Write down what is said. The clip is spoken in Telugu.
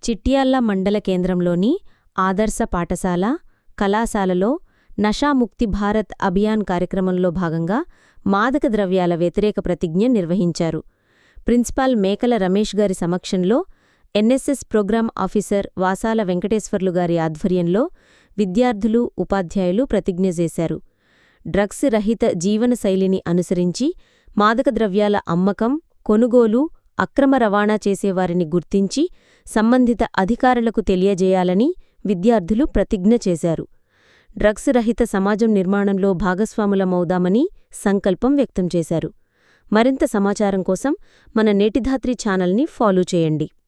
చిట్యాల మండల కేంద్రంలోని ఆదర్శ పాఠశాల కళాశాలలో నషాముక్తి భారత్ అభియాన్ కార్యక్రమంలో భాగంగా మాదక ద్రవ్యాల వ్యతిరేక ప్రతిజ్ఞ నిర్వహించారు ప్రిన్సిపాల్ మేకల రమేష్ గారి సమక్షంలో NSS programme officer Vasala Venkateswarlu గారి ఆధ్వర్యంలో విద్యార్థులు ఉపాధ్యాయులు ప్రతిజ్ఞ చేశారు డ్రగ్స్ రహిత జీవనశైలిని అనుసరించి మాదక ద్రవ్యాల అమ్మకం కొనుగోలు అక్రమ రవాణా చేసేవారిని గుర్తించి సంబంధిత అధికారులకు తెలియజేయాలని విద్యార్థులు ప్రతిజ్ఞ చేశారు డ్రగ్స్ రహిత సమాజం నిర్మాణంలో భాగస్వాములమవుదామని సంకల్పం వ్యక్తం చేశారు మరింత సమాచారం కోసం మన నేటిధాత్రి ఛానల్ని ఫాలో చేయండి